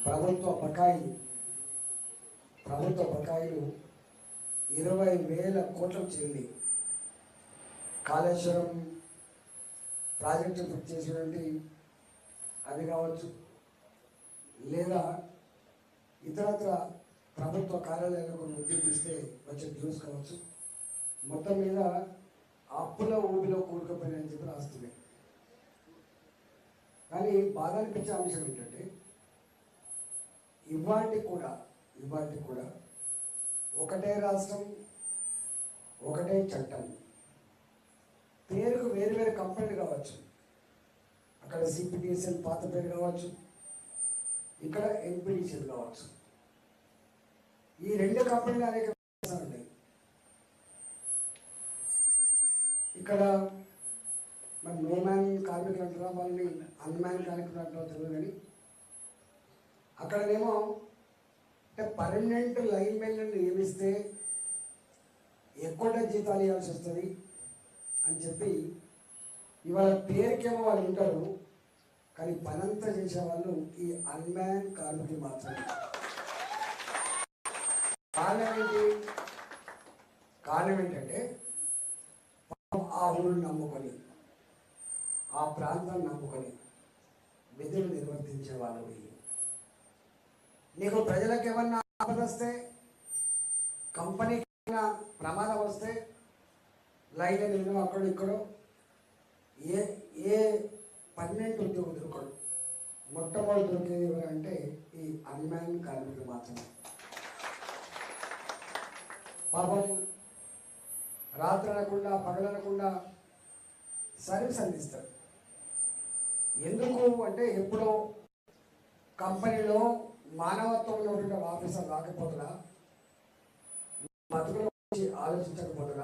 ప్రభుత్వ బకాయిలు ప్రభుత్వ బకాయిలు ఇరవై వేల కోట్లకు చేయండి కాళేశ్వరం ప్రాజెక్టు పూర్తి చేసినటువంటి అవి కావచ్చు లేదా ఇతరత్ర ప్రభుత్వ కార్యాలయాలకు ఉద్యోగిస్తే వచ్చే డ్యూస్ కావచ్చు మొత్తం మీద అప్పుల ఊబిలో కూరుకుపోయినాయని చెప్పి రాస్తున్నాయి కానీ బాధ అనిపించే అంశం ఏంటంటే ఇవాటి కూడా ఇవాటి కూడా ఒకటే రాష్ట్రం ఒకటే చట్టం పేరుకు వేరు వేరు కంపెనీలు కావచ్చు అక్కడ సిపిటిఎస్ఎల్ పాత పేరు కావచ్చు ఇక్కడ ఎన్పిడిసిఎల్ కావచ్చు ఈ రెండు కంపెనీలు అనేక వ్యత్యాసాలు ఉన్నాయి ఇక్కడ మరి నో మ్యాన్ కార్మికులు అంటారా వాళ్ళని అన్మ్యాన్ కార్మికులు అంటారో తెలియదు కానీ అక్కడనేమో అంటే పర్మనెంట్ లైన్ మెన్లను నియమిస్తే ఎక్కువ జీతాలు ఇవ్వాల్సి వస్తుంది అని చెప్పి ఇవాళ పేరుకేమో వాళ్ళు ఉంటారు కానీ పనంతా చేసే వాళ్ళు ఈ అన్మ్యాన్ కార్మికులు మాత్రమే కారణం ఏంటి కారణం ఏంటంటే పాపం ఆ ఊరిని నమ్ముకొని ఆ ప్రాంతాన్ని నమ్ముకొని విధులు నిర్వర్తించే వాళ్ళు వీళ్ళు నీకు ప్రజలకు ఏమన్నా ఆపద వస్తే కంపెనీకి ఏమైనా ప్రమాదం వస్తే లైన్ నిన్న అక్కడ ఇక్కడ ఏ ఏ పన్నెండు ఉద్యోగం దొరకడు మొట్టమొదటి దొరికేది ఎవరంటే ఈ అన్మ్యాన్ కార్మికులు మాత్రమే పాపం రాత్రి అనకుండా పగలనకుండా సర్వీస్ అందిస్తారు ఎందుకు అంటే ఎప్పుడో కంపెనీలో మానవత్వం ఉన్నటువంటి ఆఫీసర్ రాకపోతున్నా బతుకుల గురించి ఆలోచించకపోతున్నా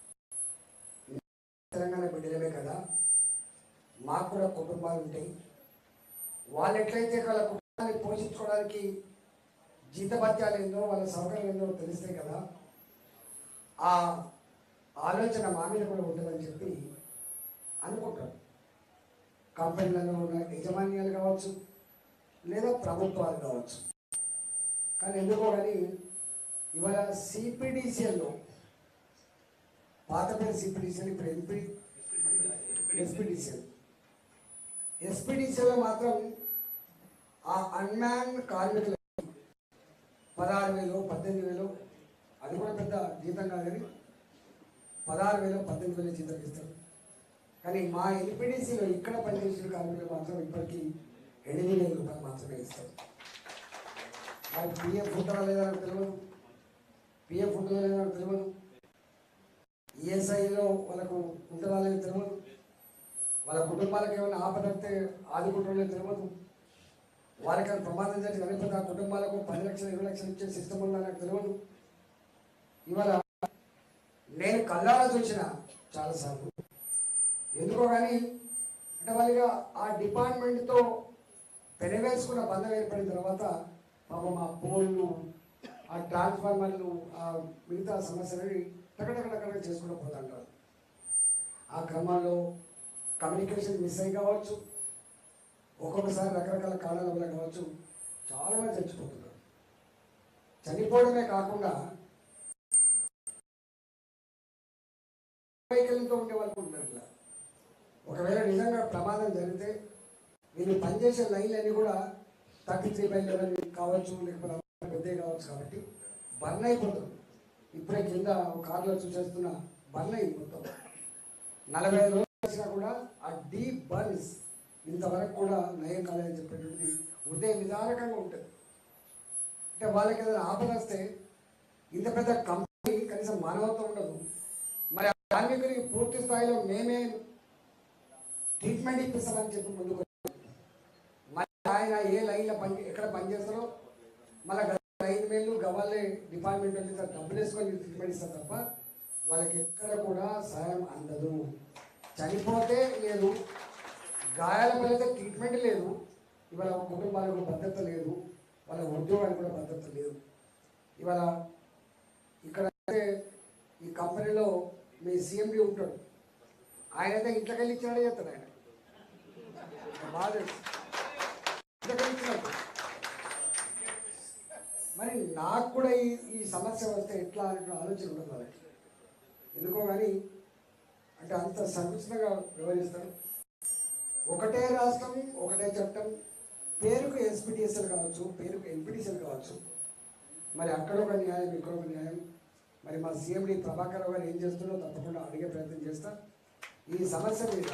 తెలంగాణ బిడ్డలమే కదా మాకు కూడా కుటుంబాలు ఉంటాయి వాళ్ళు ఎట్లయితే వాళ్ళ కుటుంబాన్ని పోషించుకోవడానికి జీతభత్యాలు ఏందో వాళ్ళ సౌకర్యం ఏందో తెలిస్తే కదా ఆ ఆలోచన మా మీద కూడా ఉంటుందని చెప్పి అనుకుంటారు కంపెనీలలో ఉన్న యజమాన్యాలు కావచ్చు లేదా ప్రభుత్వాలు కావచ్చు కానీ ఎందుకో కానీ ఇవాళ సిపిడిసిఎల్లో పాత పేరు సిపిడిసిఎల్ ఇప్పుడు ఎంపీ ఎస్పీడీసీఎల్ ఎస్పీడీసీఎల్లో మాత్రం ఆ అన్మ్యాన్ కార్మికులు పదహారు వేలు పద్దెనిమిది వేలు అది కూడా పెద్ద జీతం కాదు కానీ పదహారు వేలు పద్దెనిమిది వేలు జీతం ఇస్తారు కానీ మా ఎల్పిడిసిలో ఇక్కడ పనిచేసిన కార్మికులు మాత్రం ఇప్పటికీ ఎనిమిది వేల రూపాయలు మాత్రమే ఇస్తారు వాళ్ళకి పిఎఫ్ ఉంటుందా లేదా నాకు తెలియదు పిఎఫ్ ఉంటుందా లేదా నాకు తెలియదు ఈఎస్ఐలో వాళ్ళకు ఉంటుందా లేదా తెలియదు వాళ్ళ కుటుంబాలకు ఏమైనా ఆపదస్తే ఆదుకుంటుందో తెలియదు వారికి అది ప్రమాదం జరిగి చనిపోతే ఆ కుటుంబాలకు పది లక్షలు ఇరవై లక్షలు ఇచ్చే సిస్టమ్ ఉందా నాకు తెలియదు ఇవాళ నేను కళ్ళారా చూసిన చాలాసార్లు ఎందుకో కానీ అంటే వాళ్ళగా ఆ డిపార్ట్మెంట్తో పెనవేసుకున్న బంధం ఏర్పడిన తర్వాత పాపం ఆ పోల్లు ఆ ట్రాన్స్ఫార్మర్లు ఆ మిగతా సమస్యలని టకటకటకట చేసుకుంటూ పోతుంటారు ఆ క్రమంలో కమ్యూనికేషన్ మిస్ అయి కావచ్చు ఒక్కొక్కసారి రకరకాల కారణాల వల్ల కావచ్చు చాలా మంది చచ్చిపోతున్నారు చనిపోవడమే కాకుండా వైకల్యంతో ఉండే వాళ్ళు ఉంటారు ఇట్లా ఒకవేళ నిజంగా ప్రమాదం జరిగితే వీళ్ళు పనిచేసే లైన్లు అన్నీ కూడా థర్టీ త్రీ బై లెవెన్ కావచ్చు లేకపోతే పెద్దవి కావచ్చు కాబట్టి బర్న్ అయిపోతుంది ఇప్పుడే కింద ఒక కార్లో చూసేస్తున్న బర్న్ అయింది మొత్తం నలభై ఐదు రోజులు వచ్చినా కూడా ఆ డీప్ బర్న్స్ ఇంతవరకు కూడా నయం కాలేదని చెప్పేటువంటిది హృదయ విదారకంగా ఉంటుంది అంటే వాళ్ళకి ఏదైనా ఆపద వస్తే ఇంత పెద్ద కంపెనీ కనీసం మానవత్వం ఉండదు మరి ఆ కార్మికునికి పూర్తి స్థాయిలో మేమే ట్రీట్మెంట్ ఇప్పిస్తామని చెప్పి ముందుకు వచ్చారు. మరి ఆయన ఏ లైన్లో పని ఎక్కడ పనిచేస్తారో మళ్ళీ లైన్ మేలు గవాలే డిపార్ట్మెంట్ వాళ్ళు ఇంత డబ్బులు వేసుకొని ట్రీట్మెంట్ ఇస్తారు తప్ప వాళ్ళకి ఎక్కడ కూడా సాయం అందదు చనిపోతే లేదు గాయాల పడితే ట్రీట్మెంట్ లేదు ఇవాళ కుటుంబాలకు భద్రత లేదు వాళ్ళ ఉద్యోగానికి కూడా భద్రత లేదు ఇవాళ ఇక్కడ అయితే ఈ కంపెనీలో మీ సీఎండి ఉంటాడు ఆయన అయితే ఇంట్లోకి వెళ్ళి ఇచ్చినాడే చెప్తాడు ఆయన బాగా తెలుసు. ఇంట్లోకి వెళ్ళి ఇచ్చినట్టు మరి నాకు కూడా ఈ ఈ సమస్య వస్తే ఎట్లా అనే ఆలోచన ఉండదు వాళ్ళకి ఎందుకో కానీ అంటే అంత సముచితంగా వివరిస్తారు ఒకటే రాష్ట్రం ఒకటే చట్టం పేరుకు ఎస్పీడిఎస్ఎల్ కావచ్చు పేరుకు ఎంపీడీసీఎల్ కావచ్చు మరి అక్కడ ఒక న్యాయం ఇక్కడ ఒక న్యాయం మరి మా సీఎండి ప్రభాకర్ రావు గారు ఏం చేస్తున్నారో తప్పకుండా అడిగే ప్రయత్నం చేస్తా ఈ సమస్య మీద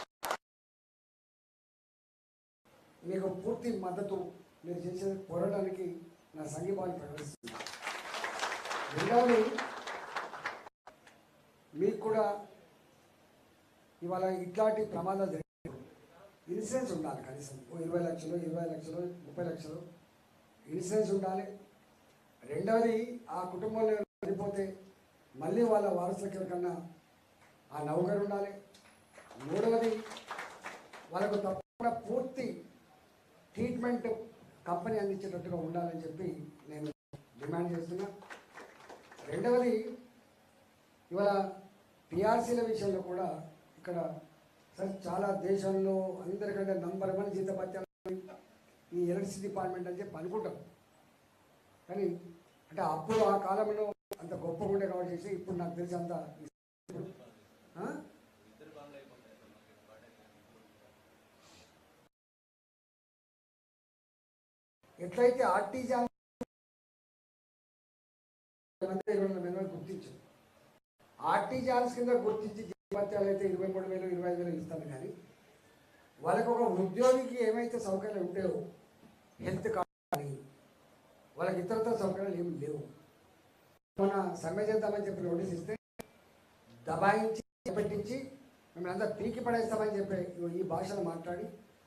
మీకు పూర్తి మద్దతు మీరు చేసే పోరాటానికి నా సంఘీభావాన్ని ప్రకటిస్తుంది రెండవది మీకు కూడా ఇవాళ ఇట్లాంటి ప్రమాదాలు జరిగినప్పుడు ఇన్సూరెన్స్ ఉండాలి కనీసం ఓ ఇరవై లక్షలు ఇరవై లక్షలు ముప్పై లక్షలు ఇన్సూరెన్స్ ఉండాలి రెండవది ఆ కుటుంబంలో చనిపోతే మళ్ళీ వాళ్ళ వారసుల కన్నా ఆ నౌకరు ఉండాలి మూడవది వాళ్ళకు తప్పకుండా పూర్తి ట్రీట్మెంట్ కంపెనీ అందించేటట్టుగా ఉండాలని చెప్పి నేను డిమాండ్ చేస్తున్నా రెండవది ఇవాళ పిఆర్సీల విషయంలో కూడా ఇక్కడ సరే చాలా దేశంలో అందరికంటే నంబర్ వన్ జీతభత్యాలు ఈ ఎలక్ట్రిసిటీ డిపార్ట్మెంట్ అని చెప్పి అనుకుంటాం కానీ అంటే అప్పుడు ఆ కాలంలో అంత గొప్పగా ఉండే కాబట్టి చేసి ఇప్పుడు నాకు తెలిసి అంత ఆ? ఎట్లయితే ఆర్టీజాన్ గుర్తించు ఆర్టీజాన్స్ కింద గుర్తించి జీవత్యాలు అయితే ఇరవై మూడు వేలు ఇరవై ఐదు వేలు ఇస్తాను కానీ వాళ్ళకి ఒక ఉద్యోగికి ఏమైతే సౌకర్యాలు ఉంటాయో హెల్త్ కార్డు కానీ వాళ్ళకి ఇతరత్ర సౌకర్యాలు ఏమి లేవు మన సమ్మె చేద్దామని చెప్పి నోటీస్ ఇస్తే దబాయించి పెట్టించి మిమ్మల్ని అంతా పీకి పడేస్తామని చెప్పి ఈ భాషను మాట్లాడి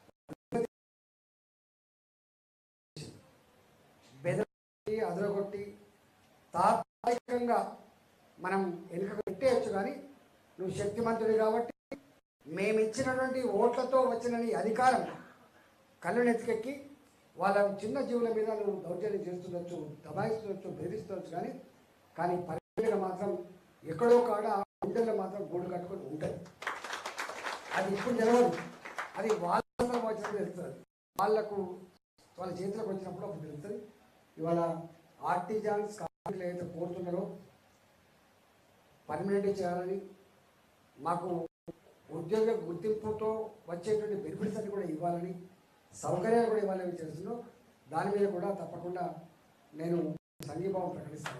బెదిరి అదరగొట్టి తాత్కాలికంగా మనం వెనుకకు పెట్టేయచ్చు కానీ నువ్వు శక్తిమంతుడి కాబట్టి మేము ఇచ్చినటువంటి ఓట్లతో వచ్చిన నీ అధికారం కళ్ళు నెత్తికెక్కి వాళ్ళ చిన్న జీవుల మీద నువ్వు దౌర్జన్యం చేస్తుండొచ్చు దబాయిస్తుండొచ్చు బెదిరిస్తుండొచ్చు కానీ కానీ పరిస్థితిగా మాత్రం ఎక్కడో కాడ గుండెల్లో మాత్రం గూడు కట్టుకొని ఉంటుంది అది ఇప్పుడు జరగదు అది వాళ్ళ సందర్భం వచ్చినప్పుడు తెలుస్తుంది వాళ్ళకు వాళ్ళ చేతిలోకి వచ్చినప్పుడు అప్పుడు తెలుస్తుంది ఇవాళ ఆర్టిజాన్స్ కార్మికులు ఏదైతే కోరుతున్నారో పర్మనెంట్ చేయాలని మాకు ఉద్యోగ గుర్తింపుతో వచ్చేటువంటి బెనిఫిట్స్ అన్ని కూడా ఇవ్వాలని సౌకర్యాలు కూడా ఇవ్వాలని చేస్తున్నాం దాని మీద కూడా తప్పకుండా నేను సంఘీభావం ప్రకటిస్తాను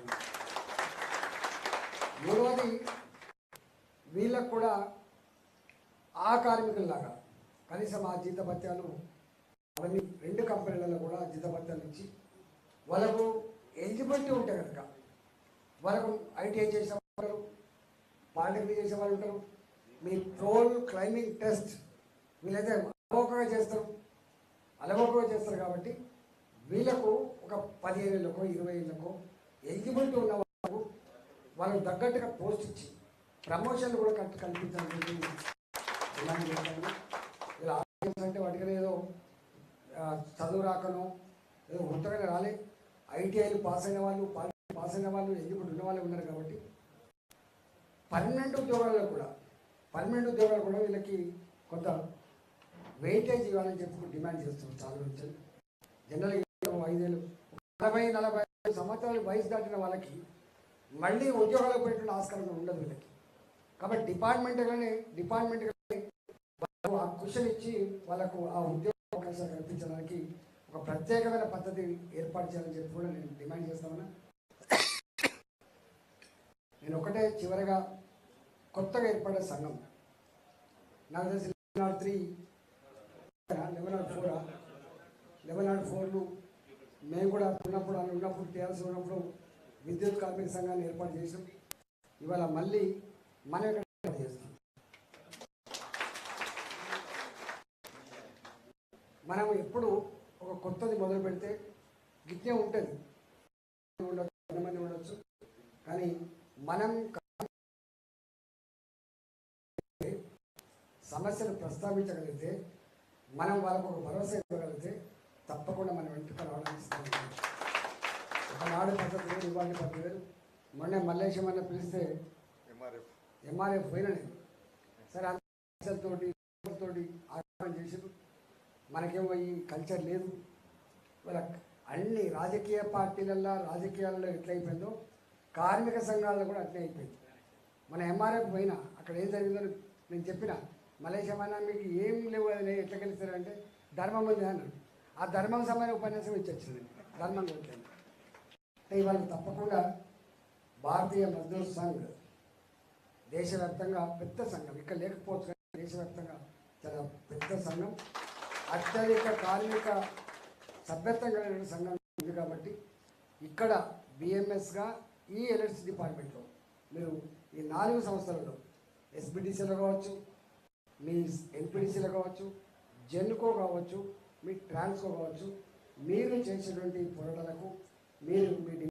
మూడవది వీళ్ళకు కూడా ఆ కార్మికుల్లాగా కనీసం ఆ జీతభత్యాలు అవన్నీ రెండు కంపెనీలలో కూడా జీతభత్యాలు ఇచ్చి వాళ్ళకు ఎలిజిబిలిటీ ఉంటే కనుక వాళ్ళకు ఐటీఐ చేసిన వాళ్ళు ఉంటారు పాలిటెక్నిక్ చేసే వాళ్ళు ఉంటారు మీ ప్రోల్ క్లైంబింగ్ టెస్ట్ వీళ్ళైతే అలవోకగా చేస్తారు అలవోకగా చేస్తారు కాబట్టి వీళ్ళకు ఒక పదిహేను ఏళ్ళకో ఇరవై ఏళ్ళకో ఎలిజిబిలిటీ ఉన్న వాళ్ళకు వాళ్ళకు తగ్గట్టుగా పోస్ట్ ఇచ్చి ప్రమోషన్లు కూడా కల్పి కల్పించాలని చెప్పి డిమాండ్ చేస్తాను ఇలా ఆలోచన అంటే వాటికి ఏదో ఆ, చదువు రాకనో ఏదో వృత్తగానే రాలే ఐటీఐలు పాస్ అయిన వాళ్ళు పాలిటెక్నిక్ పాస్ అయిన వాళ్ళు ఎలిజిబిలిటీ ఉన్న వాళ్ళే ఉన్నారు కాబట్టి పర్మనెంట్ ఉద్యోగాల్లో కూడా పర్మనెంట్ ఉద్యోగాలు కూడా వీళ్ళకి కొంత వెయిటేజ్ ఇవ్వాలని చెప్పి డిమాండ్ చేస్తున్నారు చాలా నుంచి జనరల్గా ఐదేళ్ళు నలభై నలభై ఐదు సంవత్సరాలు వయసు దాటిన వాళ్ళకి మళ్ళీ ఉద్యోగాలకు పెట్టిన ఆస్కారం ఉండదు వీళ్ళకి కాబట్టి డిపార్ట్మెంట్గానే డిపార్ట్మెంట్గానే వాళ్ళకు ఆ క్వశ్చన్ ఇచ్చి వాళ్ళకు ఆ ఉద్యోగ అవకాశాలు కల్పించడానికి ఒక ప్రత్యేకమైన పద్ధతి ఏర్పాటు చేయాలని చెప్పి కూడా నేను డిమాండ్ చేస్తామన్నా నేను ఒకటే చివరగా కొత్తగా ఏర్పడే సంఘం నాకు తెలిసి eleven nought three eleven nought ఫోరా లెవెన్ నాట్ ఫోర్లు మేము కూడా ఉన్నప్పుడు అని ఉన్నప్పుడు టీఆర్ఎస్ ఉన్నప్పుడు విద్యుత్ కార్మిక సంఘాన్ని ఏర్పాటు చేసాం ఇవాళ మళ్ళీ మనం ఇక్కడ ఏర్పాటు చేస్తాం మనం ఎప్పుడు ఒక కొత్తది మొదలు పెడితే గిట్టే ఉంటుంది ఉండొచ్చు కొంతమంది ఉండొచ్చు కానీ మనం సమస్యను ప్రస్తావించగలిగితే మనం వాళ్ళకు ఒక భరోసా ఇవ్వగలిగితే తప్పకుండా మనం వెంటనే రావడానికి సిద్ధంగా ఉన్నాం. ఒకనాడు పద్ధతి వేరు ఇవాళ పద్ధతి వేరు మొన్న మల్లేశం అన్న పిలిస్తే ఎంఆర్ఎఫ్ ఎంఆర్ఎఫ్ పోయినా నేను సరే తోటి తోటి ఆగ్రహం చేసారు మనకేమో ఈ కల్చర్ లేదు వాళ్ళ అన్ని రాజకీయ పార్టీలల్లో రాజకీయాల్లో ఎట్లయిపోయిందో కార్మిక సంఘాల్లో కూడా అట్లే అయిపోయింది మన ఎంఆర్ఎఫ్ పోయినా అక్కడ ఏం జరిగిందో నేను చెప్పిన మలేషియా అయినా మీకు ఏం లేవు అది ఎట్లా గెలుస్తారంటే ధర్మం ఉంది అన్నాడు ఆ ధర్మం సంబంధించిన ఉపన్యాసం ఇచ్చి వచ్చింది ధర్మం గురించి అంటే ఇవాళ తప్పకుండా భారతీయ మజ్దూర్ సంఘ్ దేశవ్యాప్తంగా పెద్ద సంఘం ఇక్కడ లేకపోవచ్చు కానీ దేశవ్యాప్తంగా చాలా పెద్ద సంఘం అత్యధిక కార్మిక సభ్యత్వం కలిగిన సంఘం ఉంది కాబట్టి ఇక్కడ బిఎంఎస్గా ఈ ఎలక్ట్రిసిటీ డిపార్ట్మెంట్లో మీరు ఈ నాలుగు సంస్థలలో ఎస్బిడిసిలో కావచ్చు మీ ఎన్పిడిసిలో కావచ్చు జెన్కో కావచ్చు మీ ట్రాన్స్కో కావచ్చు మీరు చేసేటువంటి పోరాటాలకు మీరు మీ